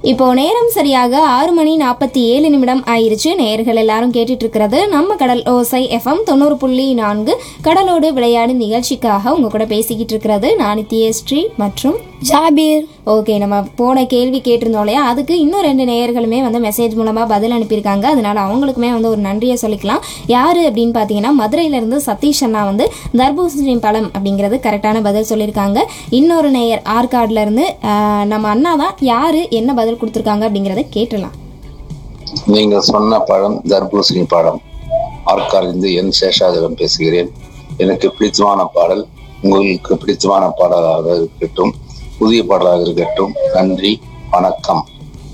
இப்போ நேரம் சரியாக ஆறு மணி நாற்பத்தி ஏழு நிமிடம் ஆயிருச்சு நேயர்கள் எல்லாரும் கேட்டுட்டு இருக்கிறது நம்ம கடல் ஓசை எஃப்எம் தொண்ணூறு புள்ளி நான்கு கடலோடு விளையாடு நிகழ்ச்சிக்காக உங்க கூட பேசிக்கிட்டு இருக்கிறது நானித்திய ஸ்ரீ மற்றும் ஜாபீர் ஓகே நம்ம போன கேள்வி கேட்டிருந்தோம் இல்லையா அதுக்கு இன்னும் ரெண்டு நேயர்களுமே வந்து மெசேஜ் மூலமாக பதில் அனுப்பியிருக்காங்க அதனால அவங்களுக்குமே வந்து ஒரு நன்றியை சொல்லிக்கலாம் யார் அப்படின்னு பார்த்தீங்கன்னா மதுரையிலேருந்து சதீஷ் அண்ணா வந்து தர்பூசணி பழம் அப்படிங்கிறது கரெக்டான பதில் சொல்லியிருக்காங்க இன்னொரு நேயர் ஆற்காடுல இருந்து ஆஹ், நம்ம அண்ணா தான் யார் என்ன பதில் கொடுத்துருக்காங்க அப்படிங்கிறத கேட்டலாம் நீங்க சொன்ன பழம் தர்பூசணி பழம் ஆற்காலிருந்து என் சேஷாதவன் பேசுகிறேன் எனக்கு பிடித்தமான பாடல் உங்களுக்கு பிடித்தமான பாடலாக இருக்கட்டும் புதிய பாடலாக இருக்கட்டும் நன்றி வணக்கம்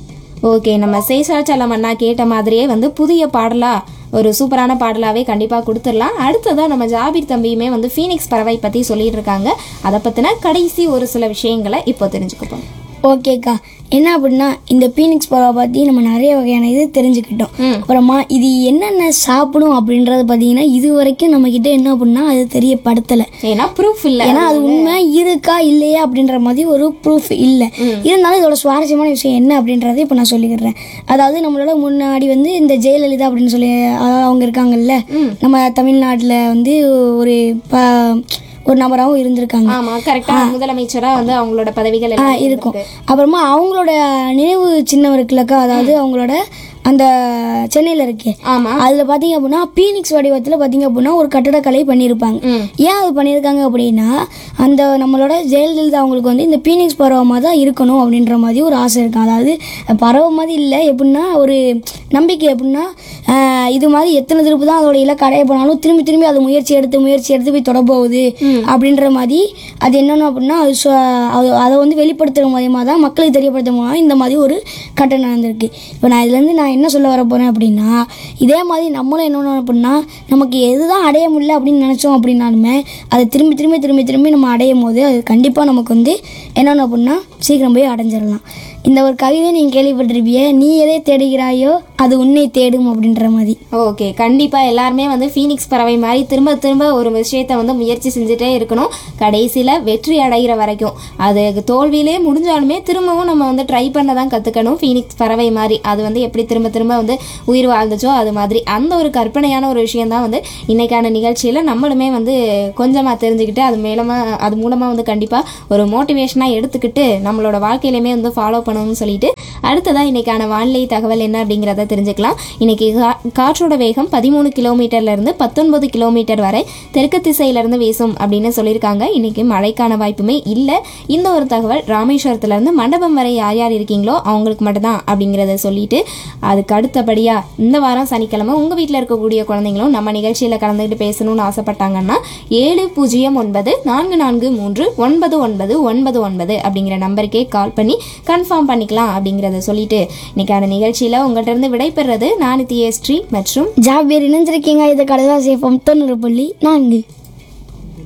ஓகே நம்ம சேஷாச்சலம் அண்ணா கேட்ட மாதிரியே வந்து புதிய பாடலா ஒரு சூப்பரான பாடலாவே கண்டிப்பாக கொடுத்துடலாம் அடுத்ததாக நம்ம ஜாபீர் தம்பியுமே வந்து ஃபீனிக்ஸ் பறவை பற்றி சொல்லிட்டு இருக்காங்க அதை பற்றின கடைசி ஒரு சில விஷயங்களை இப்போ தெரிஞ்சுக்கப்போம் ஓகேக்கா என்ன அப்படின்னா இந்த பீனிக்ஸ் பறவை பற்றி நம்ம நிறைய வகையான இது தெரிஞ்சுக்கிட்டோம் அப்புறமா இது என்னென்ன சாப்பிடும் அப்படின்றத பார்த்தீங்கன்னா இது வரைக்கும் நம்ம கிட்ட என்ன அப்படின்னா அது தெரியப்படுத்தலை ஏன்னா ப்ரூஃப் இல்லை ஏன்னா அது உண்மை இருக்கா இல்லையா அப்படின்ற மாதிரி ஒரு ப்ரூஃப் இல்லை இருந்தாலும் இதோட சுவாரஸ்யமான விஷயம் என்ன அப்படின்றத இப்போ நான் சொல்லிக்கிறேன் அதாவது நம்மளோட முன்னாடி வந்து இந்த ஜெயலலிதா அப்படின்னு சொல்லி அதாவது அவங்க இருக்காங்கல்ல நம்ம தமிழ்நாட்டில் வந்து ஒரு ப ஒரு நபராகவும் இருந்திருக்காங்க ஆமாம் கரெக்டாக முதலமைச்சராக வந்து அவங்களோட பதவிகள் எல்லாம் இருக்கும் அப்புறமா அவங்களோட நினைவு சின்னம் இருக்குல்லக்கா அதாவது அவங்களோட அந்த சென்னையில் இருக்கே ஆமாம் அதில் பார்த்தீங்க அப்படின்னா பீனிக்ஸ் வடிவத்தில் பார்த்தீங்க அப்படின்னா ஒரு கட்டடக்கலை பண்ணியிருப்பாங்க ஏன் அது பண்ணியிருக்காங்க அப்படின்னா அந்த நம்மளோட ஜெயலலிதா அவங்களுக்கு வந்து இந்த பீனிக்ஸ் பறவை தான் இருக்கணும் அப்படின்ற மாதிரி ஒரு ஆசை இருக்கும் அதாவது பறவை மாதிரி இல்லை எப்படின்னா ஒரு நம்பிக்கை எப்படின்னா ஆஹ், இது மாதிரி எத்தனை திருப்பு தான் அதோட இலக்கு அடைய போனாலும் திரும்பி திரும்பி அது முயற்சி எடுத்து முயற்சி எடுத்து போய் தொட போகுது அப்படின்ற மாதிரி அது என்னென்ன அப்படின்னா அது சொ- அது அதை வந்து வெளிப்படுத்துகிற மூலியமாக தான் மக்களுக்கு தெரியப்படுத்த மூலமாக இந்த மாதிரி ஒரு கட்டம் நடந்திருக்கு இப்போ நான் இதுலேருந்து நான் என்ன சொல்ல வர போகிறேன் அப்படின்னா இதே மாதிரி நம்மளும் என்ன அப்படின்னா நமக்கு எதுதான் அடைய முடியல அப்படின்னு நினச்சோம் அப்படின்னாலுமே அதை திரும்பி திரும்பி திரும்பி திரும்பி நம்ம அடையும் போது அது கண்டிப்பாக நமக்கு வந்து என்னென்ன அப்படின்னா சீக்கிரம் போய் அடைஞ்சிடலாம் இந்த ஒரு கவிதை நீங்கள் கேள்விப்பட்டிருப்பிய நீ எதை தேடுகிறாயோ அது உன்னை தேடும் அப்படின்ற மாதிரி ஓகே கண்டிப்பாக எல்லாருமே வந்து ஃபீனிக்ஸ் பறவை மாதிரி திரும்ப திரும்ப ஒரு விஷயத்தை வந்து முயற்சி செஞ்சுட்டே இருக்கணும் கடைசியில் வெற்றி அடைகிற வரைக்கும் அது தோல்வியிலே முடிஞ்சாலுமே திரும்பவும் நம்ம வந்து ட்ரை பண்ண தான் கற்றுக்கணும் ஃபீனிக்ஸ் பறவை மாதிரி அது வந்து எப்படி திரும்ப திரும்ப வந்து உயிர் வாழ்ந்துச்சோ அது மாதிரி அந்த ஒரு கற்பனையான ஒரு விஷயம் தான் வந்து இன்னைக்கான நிகழ்ச்சியில் நம்மளுமே வந்து கொஞ்சமாக தெரிஞ்சுக்கிட்டு அது மேலமாக அது மூலமாக வந்து கண்டிப்பாக ஒரு மோட்டிவேஷனாக எடுத்துக்கிட்டு நம்மளோட வாழ்க்கையிலையுமே வந்து ஃபாலோ பண்ணணும்னு சொல்லிட்டு அடுத்ததாக இன்னைக்கான வானிலை தகவல் என்ன அப்படிங்கிறத தெரிஞ்சுக்கலாம் இன்னைக்கு கா- காற்றோட வேகம் பதிமூணு கிலோமீட்டர்ல இருந்து பத்தொன்பது கிலோமீட்டர் வரை தெற்கு திசையில இருந்து வீசும் அப்படின்னு சொல்லியிருக்காங்க இன்னைக்கு மழைக்கான வாய்ப்புமே இல்லை இந்த ஒரு தகவல் ராமேஸ்வரத்துல இருந்து மண்டபம் வரை யார் யார் இருக்கீங்களோ அவங்களுக்கு மட்டும்தான் அப்படிங்கிறத சொல்லிட்டு அதுக்கு அடுத்தபடியா இந்த வாரம் சனிக்கிழமை உங்க வீட்டில் இருக்கக்கூடிய குழந்தைங்களும் நம்ம நிகழ்ச்சியில கலந்துக்கிட்டு பேசணும்னு ஆசைப்பட்டாங்கன்னா ஏழு பூஜ்ஜியம் ஒன்பது நான்கு நான்கு மூன்று ஒன்பது ஒன்பது ஒன்பது ஒன்பது அப்படிங்கிற நம்பருக்கே கால் பண்ணி கன்ஃபார்ம் பண்ணிக்கலாம் அப்படிங்கிறத சொல்லிட்டு இன்னைக்கான நிகழ்ச்சியில உங்கள்கிட்ட இருந்து விடைபெறுறது நான் ஸ்ரீ மற்றும் ஜாப் வேறு இணைஞ்சிருக்கீங்க இதை கடலா சேஃபம் தொண்ணூறு புள்ளி நான்கு